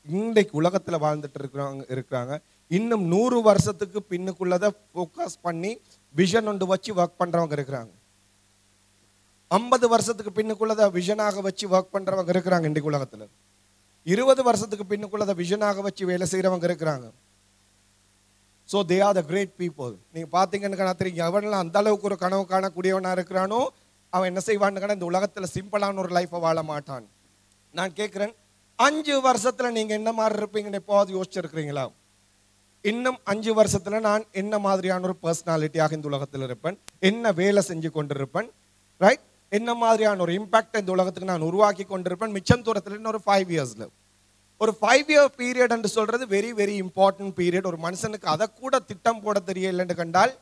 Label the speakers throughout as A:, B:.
A: இன்றைக்கு உலகத்துல வாழ்ந்துட்டு இருக்கிறவங்க இருக்கிறாங்க இன்னும் நூறு வருஷத்துக்கு பின்னுக்குள்ளதை ஃபோக்கஸ் பண்ணி விஷன் ஒன்று வச்சு ஒர்க் பண்றவங்க இருக்கிறாங்க ஐம்பது வருஷத்துக்கு பின்னுக்குள்ளதை விஷனாக வச்சு ஒர்க் பண்றவங்க இருக்கிறாங்க இன்றைக்கு உலகத்துல இருபது வருஷத்துக்கு பின்னுக்குள்ளதை விஷனாக வச்சு வேலை செய்யறவங்க இருக்கிறாங்க so they are the great people நீங்க பார்த்தீங்கன்னு தெரியும் எவனெல்லாம் அந்த அளவுக்கு ஒரு கனவு காணக்கூடியவனா இருக்கிறானோ அவன் என்ன செய்வான்னு இந்த உலகத்துல சிம்பிளான ஒரு லைஃப்பை வாழ மாட்டான் நான் கேட்கிறேன் அஞ்சு வருஷத்துல நீங்க என்ன மாதிரி இருப்பீங்கன்னு எப்போவாது யோசிச்சிருக்கிறீங்களா இன்னும் அஞ்சு வருஷத்துல நான் என்ன மாதிரியான ஒரு பர்சனாலிட்டியாக இந்த உலகத்தில் இருப்பேன் என்ன வேலை செஞ்சு கொண்டிருப்பேன் ரைட் என்ன மாதிரியான ஒரு இம்பாக்ட் இந்த உலகத்துக்கு நான் உருவாக்கி கொண்டிருப்பேன் மிச்சம் தூரத்தில் இன்னும் ஒரு ஃபைவ் இயர்ஸ்ல ஒரு ஃபைவ் இயர் பீரியட் என்று சொல்றது வெரி வெரி இம்பார்ட்டன்ட் பீரியட் ஒரு மனுஷனுக்கு அதை கூட திட்டம் போட தெரியலன்னு கண்டால்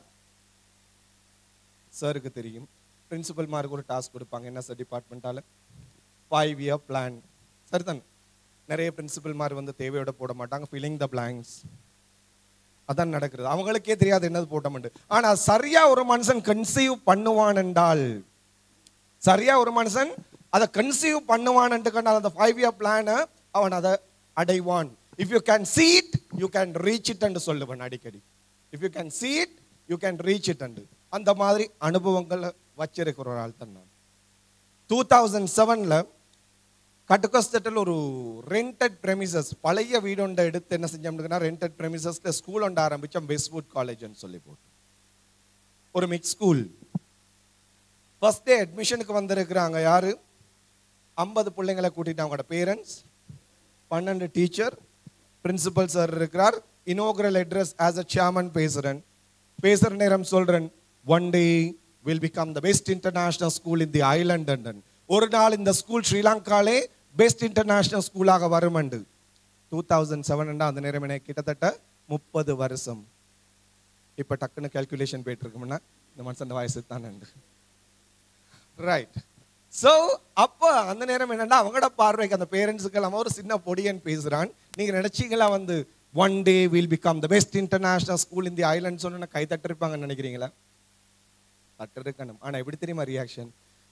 A: சாருக்கு தெரியும் பிரின்சிபல் மார்க்கு ஒரு டாஸ்க் கொடுப்பாங்க என்ன சார் டிபார்ட்மெண்ட்டால ஃபைவ் இயர் பிளான் சரிதான் நிறைய பிரின்சிபல் மார் வந்து தேவையோட போட மாட்டாங்க ஃபில்லிங் த பிளாங்க்ஸ் அதான் நடக்கிறது அவங்களுக்கே தெரியாது என்னது போட்டோம்னு ஆனா சரியா ஒரு மனுஷன் கன்சீவ் பண்ணுவான் என்றால் சரியா ஒரு மனுஷன் அதை கன்சீவ் பண்ணுவான் என்று கண்டால் அந்த ஃபைவ் இயர் பிளானை அவன் அதை அடைவான் if you can see it you can reach it என்று சொல்லுவேன் அடிக்கடி if you can see it you can reach it and அந்த மாதிரி அனுபவங்களை வச்சிருக்கிற ஒரு ஆள் தான் நான் டூ தௌசண்ட் செவனில் கட்டுக்கஸ்தட்டில் ஒரு ரெண்டட் premises பழைய வீடு ஒன்றை எடுத்து என்ன செஞ்சோம்னா ரெண்டட் premises ஸ்கூல் ஒன்று ஆரம்பித்தோம் வெஸ்ட்வுட் காலேஜ்னு சொல்லி போட்டு ஒரு மிக்ஸ் ஸ்கூல் ஃபர்ஸ்ட் டே அட்மிஷனுக்கு வந்திருக்கிறாங்க யாரு ஐம்பது பிள்ளைங்களை கூட்டிட்டு அவங்களோட பேரண்ட்ஸ் பன்னெண்டு டீச்சர் பிரின்சிபல் சார் இருக்கிறார் inaugural address as a chairman பேசுறேன் பேசுற நேரம் சொல்றேன் one day will become the best international school in the island ஒரு நாள் இந்த ஸ்கூல் ஸ்ரீலங்காலே பெஸ்ட் இன்டர்நேஷனல் ஸ்கூலாக வருமண்டு டூ தௌசண்ட் செவன் அந்த நேரம் எனக்கு கிட்டத்தட்ட முப்பது வருஷம் இப்போ டக்குன்னு கால்குலேஷன் போயிட்டு இருக்கும்னா இந்த மனுஷன் வயசு தான் ரைட் ஸோ அப்போ அந்த நேரம் என்னன்னா அவங்களோட பார்வைக்கு அந்த பேரண்ட்ஸுக்கு எல்லாம் ஒரு சின்ன பொடியன் பேசுறான் நீங்க நினைச்சீங்களா வந்து one day will become the best international school இந்த ஐலண்ட் சொன்னா கை தட்டிருப்பாங்கன்னு நினைக்கிறீங்களா தட்டிருக்கணும் ஆனா எப்படி தெரியுமா ரியாக்ஷன்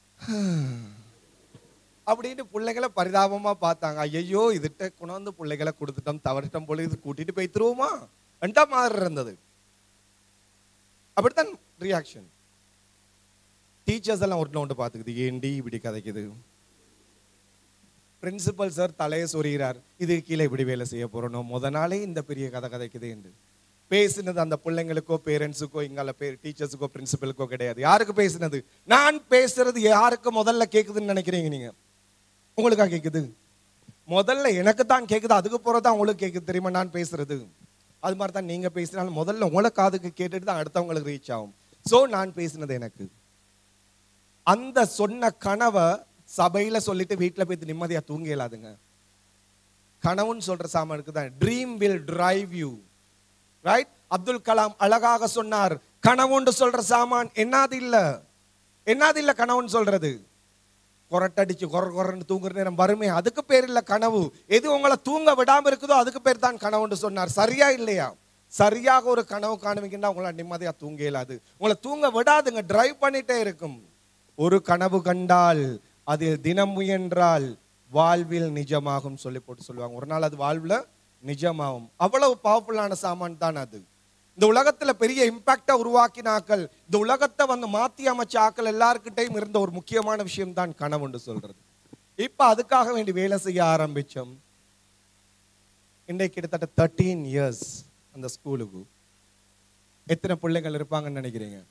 A: அப்படின்னு பிள்ளைகளை பரிதாபமா பார்த்தாங்க ஐயோ இதுட்ட குணந்து பிள்ளைகளை கொடுத்துட்டோம் தவறிட்டோம் போல இது கூட்டிட்டு போய்த்துருவோமா என்ட மாதிரி இருந்தது அப்படித்தான் ரியாக்ஷன் டீச்சர்ஸ் எல்லாம் ஒன்று ஒன்று பார்த்துக்குது ஏண்டி இப்படி கதைக்குது பிரின்சிபல் சார் தலையை சொறிகிறார் இது கீழே இப்படி வேலை செய்ய போறோம் முத நாளே இந்த பெரிய கதை கதைக்குது என்று பேசினது அந்த பிள்ளைங்களுக்கோ பேரண்ட்ஸுக்கோ இங்கால பே டீச்சர்ஸுக்கோ பிரின்சிபலுக்கோ கிடையாது யாருக்கு பேசினது நான் பேசுறது யாருக்கு முதல்ல கேக்குதுன்னு நினைக்கிறீங்க நீங்க உங்களுக்கா கேக்குது முதல்ல எனக்கு தான் கேக்குது அதுக்கு போறதான் உங்களுக்கு கேக்குது தெரியுமா நான் பேசுறது அது மாதிரி தான் நீங்க பேசினாலும் முதல்ல உங்களை காதுக்கு கேட்டுட்டு தான் அடுத்தவங்களுக்கு ரீச் ஆகும் சோ நான் பேசினது எனக்கு அந்த சொன்ன கனவை சபையில சொல்லிட்டு வீட்டுல போய் நிம்மதியா தூங்க இயலாதுங்க கனவுன்னு சொல்ற சாமானுக்கு தான் dream will drive you right Abdul Kalam அழகாக சொன்னார் கனவுன்னு சொல்ற சாமான் என்னது இல்ல என்னது இல்ல கனவுன்னு சொல்றது கொரட்டடிச்சு கொர கொரன்னு தூங்குற நேரம் வறுமை அதுக்கு பேர் இல்ல கனவு எது உங்களை தூங்க விடாம இருக்குதோ அதுக்கு பேர் தான் கனவுன்னு சொன்னார் சரியா இல்லையா சரியாக ஒரு கனவு காணுவீங்கன்னா உங்களை நிம்மதியா தூங்க இயலாது உங்களை தூங்க விடாதுங்க டிரைவ் பண்ணிட்டே இருக்கும் ஒரு கனவு கண்டால் அதில் தினம் முயன்றால் வாழ்வில் நிஜமாகும் சொல்லி போட்டு சொல்லுவாங்க ஒரு நாள் அது வாழ்வுல நிஜமாகும் அவ்வளவு பவர்ஃபுல்லான சாமான் தான் அது இந்த உலகத்துல பெரிய இம்பாக்டா உருவாக்கின ஆக்கள் இந்த உலகத்தை வந்து மாத்தி அமைச்ச ஆக்கள் எல்லாருக்கிட்டையும் இருந்த ஒரு முக்கியமான விஷயம் தான் கனவுன்னு சொல்றது இப்ப அதுக்காக வேண்டி வேலை செய்ய ஆரம்பிச்சோம் இன்றைக்கு கிட்டத்தட்ட தேர்ட்டீன் இயர்ஸ் அந்த ஸ்கூலுக்கு எத்தனை பிள்ளைகள் இருப்பாங்கன்னு நினைக்கிறீங்க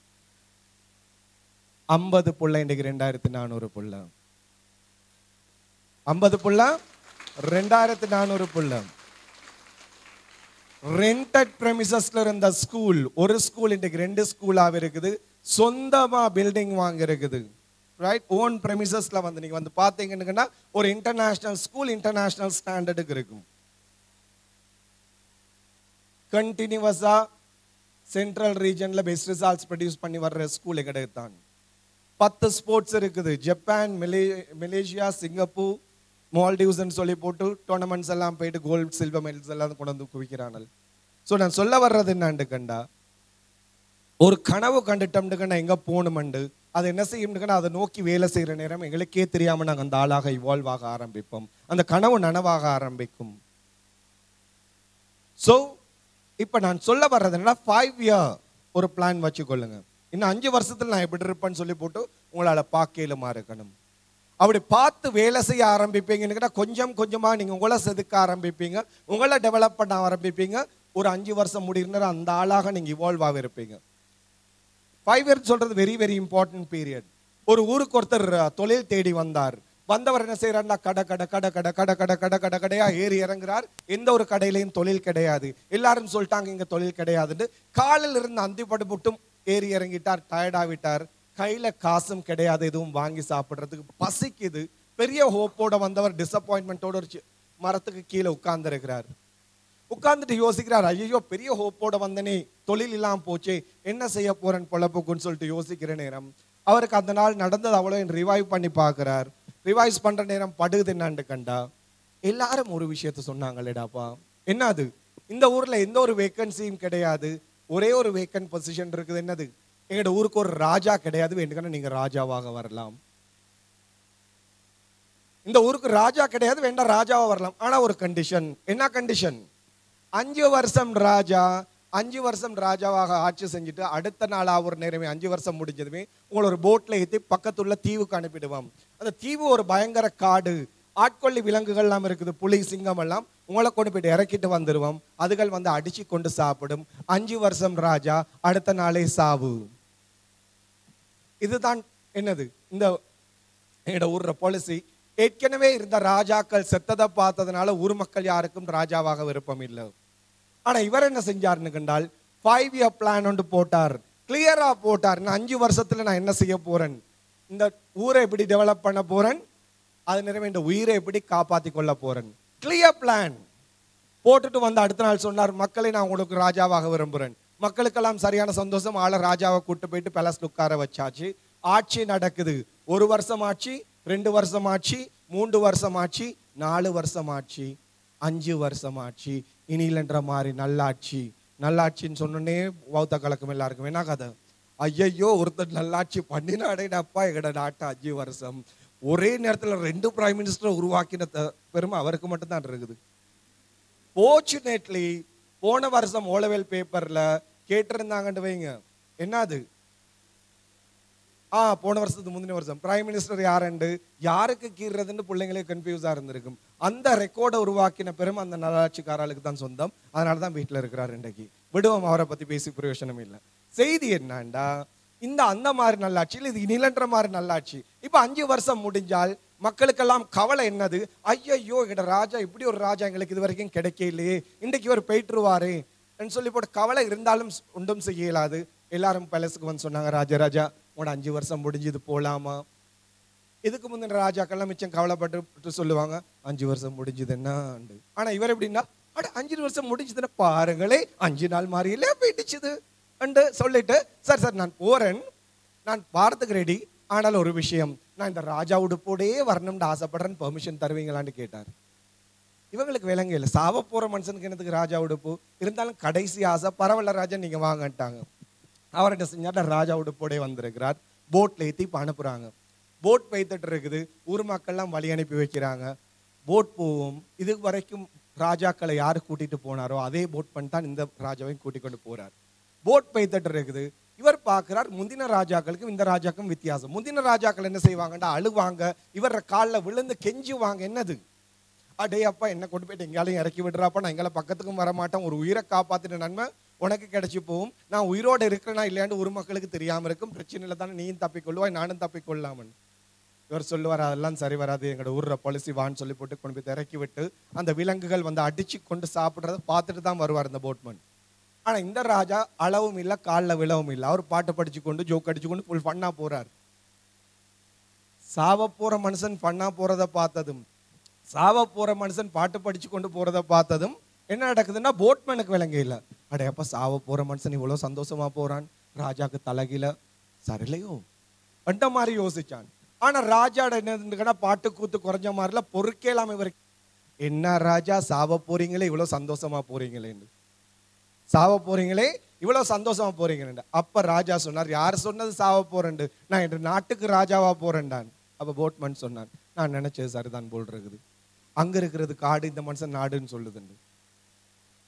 A: ஐம்பது புள்ள இன்றைக்கு ரெண்டாயிரத்தி நானூறு புள்ள ஐம்பது புள்ள ரெண்டாயிரத்தி நானூறு புள்ள ரெண்டட் பிரமிசஸ்ல இருந்த ஸ்கூல் ஒரு ஸ்கூல் இன்றைக்கு ரெண்டு ஸ்கூலாக இருக்குது சொந்தமா பில்டிங் வாங்க இருக்குது ரைட் ஓன் பிரமிசஸ்ல வந்து நீங்க வந்து பார்த்தீங்கன்னா ஒரு இன்டர்நேஷனல் ஸ்கூல் இன்டர்நேஷனல் ஸ்டாண்டர்டுக்கு இருக்கும் கண்டினியூவஸா சென்ட்ரல் ரீஜன்ல பெஸ்ட் ரிசல்ட்ஸ் ப்ரொடியூஸ் பண்ணி வர்ற ஸ்கூல் எங்களுக்கு தான் பத்து ஸ்போர்ட்ஸ் இருக்குது ஜப்பான் மலே மலேசியா சிங்கப்பூர் மால்டீவ்ஸ்னு சொல்லி போட்டு டோர்னமெண்ட்ஸ் எல்லாம் போயிட்டு கோல்டு சில்வர் மெடல்ஸ் எல்லாம் கொண்டு வந்து குவிக்கிறானல் ஸோ நான் சொல்ல வர்றது என்னான்னு கண்டா ஒரு கனவு கண்டுட்டோம்னு கண்டா எங்க போகணுமண்டு அது என்ன செய்யும்னு அதை நோக்கி வேலை செய்யற நேரம் எங்களுக்கே தெரியாம நாங்கள் அந்த ஆளாக இவால்வ் ஆக ஆரம்பிப்போம் அந்த கனவு நனவாக ஆரம்பிக்கும் ஸோ இப்போ நான் சொல்ல வர்றது என்னன்னா ஃபைவ் இயர் ஒரு பிளான் வச்சுக்கொள்ளுங்க இன்னும் அஞ்சு வருஷத்துல நான் எப்படி இருப்பேன்னு சொல்லி போட்டு உங்களால பார்க்கலுமா இருக்கணும் அப்படி பார்த்து வேலை செய்ய ஆரம்பிப்பீங்கன்னு கொஞ்சம் கொஞ்சமா நீங்க உங்களை செதுக்க ஆரம்பிப்பீங்க உங்களை டெவலப் பண்ண ஆரம்பிப்பீங்க ஒரு அஞ்சு வருஷம் முடிகிற அந்த ஆளாக நீங்க இவால்வ் ஆக இருப்பீங்க ஃபைவ் இயர்ஸ் சொல்றது வெரி வெரி இம்பார்ட்டன்ட் பீரியட் ஒரு ஊருக்கு ஒருத்தர் அஹ், தொழில் தேடி வந்தார் வந்தவர் என்ன செய்யறாருன்னா கடை கடை கடை கடை கடை கடை கடை கடை கடையா ஏறி இறங்குறார் எந்த ஒரு கடையிலையும் தொழில் கிடையாது எல்லாரும் சொல்லிட்டாங்க இங்க தொழில் கிடையாதுன்னு காலில் இருந்து அந்தி படுபுட்டும் ஏறி இறங்கிட்டார் டயர்டாவிட்டார் கையில காசும் கிடையாது எதுவும் வாங்கி சாப்பிடுறதுக்கு பசிக்குது பெரிய ஹோப்போட வந்தவர் டிசப்பாயின்மெண்ட்டோட ஒரு சி- மரத்துக்கு கீழே உட்கார்ந்து இருக்கிறார் உட்கார்ந்துட்டு யோசிக்கிறார் ஐயோ பெரிய ஹோப்போட வந்தனே தொழில் இல்லாம போச்சே என்ன செய்ய போறேன் பொழப்புக்குன்னு சொல்லிட்டு யோசிக்கிற நேரம் அவருக்கு அந்த நாள் நடந்தது அவ்வளோ ரிவைவ் பண்ணி பார்க்கிறார் ரிவைஸ் பண்ற நேரம் படுகுது என்னான்னு கண்டா எல்லாரும் ஒரு விஷயத்த சொன்னாங்களேடாப்பா என்ன அது இந்த ஊர்ல எந்த ஒரு வேக்கன்சியும் கிடையாது ஒரே ஒரு வேக்கன்ட் பொசிஷன் இருக்குது என்னது எங்களோட ஊருக்கு ஒரு ராஜா கிடையாது வேண்டுங்கன்னா நீங்க ராஜாவாக வரலாம் இந்த ஊருக்கு ராஜா கிடையாது வேண்டாம் ராஜாவா வரலாம் ஆனா ஒரு கண்டிஷன் என்ன கண்டிஷன் அஞ்சு வருஷம் ராஜா அஞ்சு வருஷம் ராஜாவாக ஆட்சி செஞ்சுட்டு அடுத்த நாள் ஒரு நேரமே அஞ்சு வருஷம் முடிஞ்சதுமே உங்களை ஒரு போட்ல ஏற்றி பக்கத்துள்ள தீவுக்கு அனுப்பிடுவோம் அந்த தீவு ஒரு பயங்கர காடு ஆட்கொள்ளி விலங்குகள் எல்லாம் இருக்குது புலி சிங்கம் எல்லாம் உங்களை கொண்டு போயிட்டு இறக்கிட்டு வந்துடுவோம் அதுகள் வந்து அடிச்சு கொண்டு சாப்பிடும் அஞ்சு வருஷம் ராஜா அடுத்த நாளே சாவு இதுதான் என்னது இந்த எங்களோட ஊர்ற பாலிசி ஏற்கனவே இருந்த ராஜாக்கள் செத்ததை பார்த்ததுனால ஊர் மக்கள் யாருக்கும் ராஜாவாக விருப்பம் இல்லை ஆனா இவர் என்ன செஞ்சாருன்னு கண்டால் ஃபைவ் இயர் பிளான் ஒன்று போட்டார் கிளியரா போட்டார் நான் அஞ்சு வருஷத்துல நான் என்ன செய்ய போறேன் இந்த ஊரை எப்படி டெவலப் பண்ண போறேன் அது நிறைவே இந்த உயிரை எப்படி காப்பாத்தி கொள்ள போறேன் கிளியர் பிளான் போட்டுட்டு வந்து அடுத்த நாள் சொன்னார் மக்களை நான் உங்களுக்கு ராஜாவாக விரும்புகிறேன் மக்களுக்கெல்லாம் சரியான சந்தோஷம் ஆள ராஜாவை கூட்டு போயிட்டு பேலஸ்ல உட்கார வச்சாச்சு ஆட்சி நடக்குது ஒரு வருஷம் ஆட்சி ரெண்டு வருஷம் ஆட்சி மூன்று வருஷம் ஆட்சி நாலு வருஷம் ஆட்சி அஞ்சு வருஷம் ஆட்சி இனிலன்ற மாதிரி நல்லாட்சி நல்லாட்சின்னு சொன்னோன்னே பௌத்த கலக்கம் எல்லாருக்கும் என்ன கதை ஐயையோ ஒருத்தர் நல்லாட்சி பண்ணினாடேடப்பா எங்கட நாட்டு அஞ்சு வருஷம் ஒரே நேரத்துல ரெண்டு பிரைம் மினிஸ்டர் உருவாக்கின த- பெருமை அவருக்கு மட்டும்தான் இருக்குது ஃபார்ச்சுனேட்லி போன வருஷம் ஓலவேல் பேப்பர்ல கேட்டிருந்தாங்கன்னு வைங்க என்னது ஆ போன வருஷத்துக்கு முந்தின வருஷம் பிரைம் மினிஸ்டர் யாருண்டு யாருக்கு கீறதுன்னு பிள்ளைங்களுக்கு கன்ஃபியூஸா இருந்திருக்கும் அந்த ரெக்கார்டை உருவாக்கின பெருமை அந்த நல்லாட்சிக்காரர்களுக்கு தான் சொந்தம் அதனால தான் வீட்டில் இருக்கிறார் இன்றைக்கு விடுவோம் அவரை பத்தி பேசி பிரயோஜனம் இல்லை செய்தி என்னண்டா இந்த அந்த மாதிரி நல்லாட்சியில் இது நிலன்ற மாதிரி நல்லாட்சி இப்ப அஞ்சு வருஷம் முடிஞ்சால் மக்களுக்கெல்லாம் கவலை என்னது ஐயையோ எங்கட ராஜா இப்படி ஒரு ராஜா எங்களுக்கு இது வரைக்கும் கிடைக்கலையே இன்றைக்கு இவர் போயிட்டுருவாரு சொல்லி போட்டு கவலை இருந்தாலும் ஒன்றும் செய்ய இயலாது எல்லாரும் பேலஸுக்கு வந்து சொன்னாங்க ராஜராஜா உன்னோட அஞ்சு வருஷம் முடிஞ்சது போலாமா இதுக்கு முந்தின ராஜாக்கள்லாம் மிச்சம் கவலைப்பட்டு சொல்லுவாங்க அஞ்சு வருஷம் முடிஞ்சது என்ன ஆனா இவர் எப்படின்னா அட அஞ்சு வருஷம் முடிஞ்சதுன்னா பாருங்களே அஞ்சு நாள் மாதிரியிலே போயிடுச்சுது அண்டு சொல்லிட்டு சார் சார் நான் போறேன் நான் வாரத்துக்கு ரெடி ஆனால் ஒரு விஷயம் நான் இந்த ராஜா உடுப்போடே வரணும்னு ஆசைப்படுறேன்னு பெர்மிஷன் தருவீங்களான்னு கேட்டார் இவங்களுக்கு விளங்க இல்லை சாவ போற மனுஷனுக்கு என்னத்துக்கு ராஜா உடுப்பு இருந்தாலும் கடைசி ஆசை பரவாயில்ல ராஜா நீங்க வாங்கன்ட்டாங்க அவர் என்ன செஞ்சார் ராஜா உடுப்போடே வந்திருக்கிறார் போட்ல ஏத்தி இப்ப அனுப்புறாங்க போட் வைத்துட்டு இருக்குது ஊர் மக்கள்லாம் வழி அனுப்பி வைக்கிறாங்க போட் போவோம் இது வரைக்கும் ராஜாக்களை யார் கூட்டிட்டு போனாரோ அதே போட் பண்ணி தான் இந்த ராஜாவையும் கூட்டிக் கொண்டு போறார் போட் பெய்துட்டு இருக்குது இவர் பார்க்கிறார் முந்தின ராஜாக்களுக்கும் இந்த ராஜாக்கும் வித்தியாசம் முந்தின ராஜாக்கள் என்ன செய்வாங்கன்னா அழுவாங்க இவர் காலில் விழுந்து கெஞ்சுவாங்க என்னது அடே அப்பா என்ன கொண்டு போயிட்டு எங்கேயாலையும் இறக்கி விடுறாப்பா நான் எங்களை பக்கத்துக்கும் வர மாட்டேன் ஒரு உயிரை காப்பாத்தின நன்மை உனக்கு கிடைச்சி போகும் நான் உயிரோட இருக்கிறேனா இல்லையான்னு ஒரு மக்களுக்கு தெரியாம இருக்கும் பிரச்சனையில தானே நீயும் தப்பிக்கொள்வாய் நானும் தப்பிக்கொள்ளாமன் இவர் சொல்லுவார் அதெல்லாம் சரி வராது எங்களோட ஊர்ல பாலிசி வான்னு சொல்லி போட்டு கொண்டு போய் இறக்கி விட்டு அந்த விலங்குகள் வந்து அடிச்சு கொண்டு சாப்பிடுறத பார்த்துட்டு தான் வருவார் இந்த போட்மன் ஆனா இந்த ராஜா அளவும் இல்லை காலில் விழவும் இல்லை அவர் பாட்டு படிச்சு கொண்டு ஜோக் அடிச்சு கொண்டு ஃபுல் ஃபன்னா போறார் சாவ போற மனுஷன் ஃபன்னா போறத பார்த்ததும் சாவ போற மனுஷன் பாட்டு படிச்சு கொண்டு போறத பார்த்ததும் என்ன நடக்குதுன்னா போட்மேனுக்கு விளங்க இல்லை அடே அப்ப சாவ போற மனுஷன் இவ்வளவு சந்தோஷமா போறான் ராஜாக்கு தலகில சரிலையோ அந்த மாதிரி யோசிச்சான் ஆனா ராஜாட என்ன பாட்டு கூத்து குறைஞ்ச மாதிரில பொறுக்கேலாம இவர் என்ன ராஜா சாவ போறீங்களே இவ்வளவு சந்தோஷமா போறீங்களேன்னு சாவ போறீங்களே இவ்வளவு சந்தோஷமா போறீங்களே அப்ப ராஜா சொன்னார் யார் சொன்னது சாவ போறேன் நான் என் நாட்டுக்கு ராஜாவா போறேன்டான் அப்ப போட்மன் சொன்னான் நான் நினைச்சது சரிதான் போல் இருக்குது அங்க இருக்கிறது காடு இந்த மனுஷன் நாடுன்னு சொல்லுதுண்டு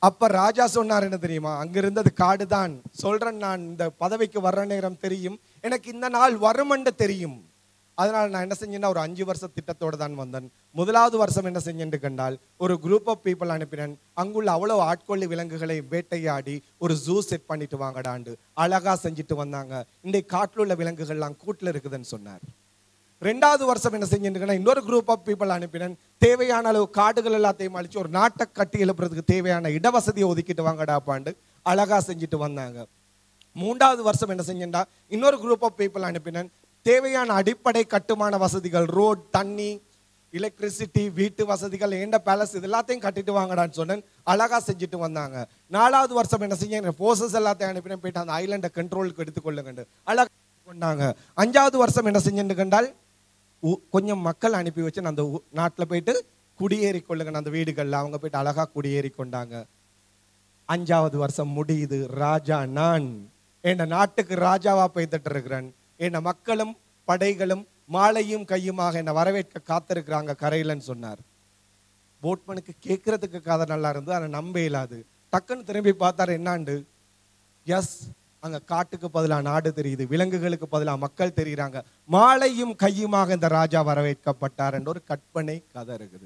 A: அப்ப ராஜா சொன்னார் என்ன தெரியுமா அங்க இருந்தது காடு தான் சொல்றேன் நான் இந்த பதவிக்கு வர்ற நேரம் தெரியும் எனக்கு இந்த நாள் வருமென்று தெரியும் அதனால நான் என்ன செஞ்சேன்னா ஒரு அஞ்சு வருஷ திட்டத்தோட தான் வந்தேன் முதலாவது வருஷம் என்ன செஞ்சேன்னு கண்டால் ஒரு குரூப் ஆஃப் பீப்புள் அனுப்பினேன் அங்குள்ள அவ்வளவு ஆட்கொள்ளி விலங்குகளை வேட்டையாடி ஒரு ஜூ செட் பண்ணிட்டு வாங்கடாண்டு அழகா செஞ்சுட்டு வந்தாங்க இன்றைக்கு காட்டில் உள்ள விலங்குகள்லாம் கூட்டில் இருக்குதுன்னு சொன்னார் ரெண்டாவது வருஷம் என்ன செஞ்சுருக்கேன் இன்னொரு குரூப் ஆஃப் பீப்புள் அனுப்பினேன் தேவையான அளவு காடுகள் எல்லாத்தையும் அழிச்சு ஒரு நாட்டை கட்டி எழுப்புறதுக்கு தேவையான இடவசதியை ஒதுக்கிட்டு வாங்கடாப்பாண்டு அழகா செஞ்சுட்டு வந்தாங்க மூன்றாவது வருஷம் என்ன செஞ்சேன்டா இன்னொரு குரூப் ஆஃப் பீப்புள் அனுப்பினேன் தேவையான அடிப்படை கட்டுமான வசதிகள் ரோட் தண்ணி எலக்ட்ரிசிட்டி வீட்டு வசதிகள் ஏண்ட பேலஸ் இது எல்லாத்தையும் கட்டிட்டு வாங்கடான்னு சொன்னேன் அழகா செஞ்சுட்டு வந்தாங்க நாலாவது வருஷம் என்ன செஞ்சேன் போர்சஸ் எல்லாத்தையும் அனுப்பினேன் போயிட்டு அந்த ஐலண்டை கண்ட்ரோலுக்கு எடுத்துக்கொள்ளுங்க அழகா கொண்டாங்க அஞ்சாவது வருஷம் என்ன செஞ்சேன்னு கண்டால் உ- கொஞ்சம் மக்கள் அனுப்பி வச்சு நான் அந்த நாட்டில் போயிட்டு குடியேறி கொள்ளுங்க அந்த வீடுகள்ல அவங்க போயிட்டு அழகா குடியேறி கொண்டாங்க அஞ்சாவது வருஷம் முடியுது ராஜா நான் என் நாட்டுக்கு ராஜாவா பெய்துட்டு இருக்கிறேன் என் மக்களும் படைகளும் மாலையும் கையுமாக என்னை வரவேற்க காத்திருக்கிறாங்க கரையிலன்னு சொன்னார் போட்மனுக்கு கேட்கறதுக்கு கதை நல்லா இருந்து அதை நம்ப இயலாது டக்குன்னு திரும்பி பார்த்தாரு என்னாண்டு எஸ் அங்க காட்டுக்கு பதிலா நாடு தெரியுது விலங்குகளுக்கு பதிலா மக்கள் தெரியுறாங்க மாலையும் கையுமாக இந்த ராஜா வரவேற்கப்பட்டார் என்ற ஒரு கற்பனை கதை இருக்குது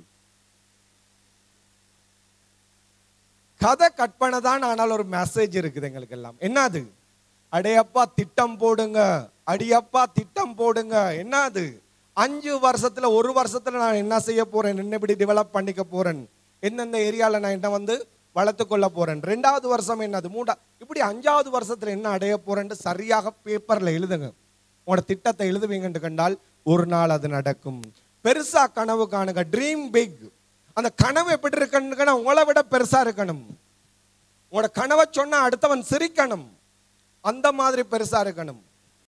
A: கதை கற்பனை தான் ஆனால் ஒரு மெசேஜ் இருக்குது எங்களுக்கு எல்லாம் என்னது அடையப்பா திட்டம் போடுங்க அடியப்பா திட்டம் போடுங்க என்னது அஞ்சு வருஷத்துல ஒரு வருஷத்துல நான் என்ன செய்ய போறேன் என்ன இப்படி டெவலப் பண்ணிக்க போறேன் எந்தெந்த ஏரியால நான் என்ன வந்து வளர்த்து கொள்ள போறேன் ரெண்டாவது வருஷம் என்னது மூண்டா இப்படி அஞ்சாவது வருஷத்துல என்ன அடைய போறேன்னு சரியாக பேப்பர்ல எழுதுங்க உங்களோட திட்டத்தை எழுதுவீங்கன்னு கண்டால் ஒரு நாள் அது நடக்கும் பெருசா கனவு காணுங்க ட்ரீம் பிக் அந்த கனவு எப்படி இருக்கணும்னா உங்களை விட பெருசா இருக்கணும் உங்களோட கனவை சொன்னா அடுத்தவன் சிரிக்கணும் அந்த மாதிரி பெருசா இருக்கணும்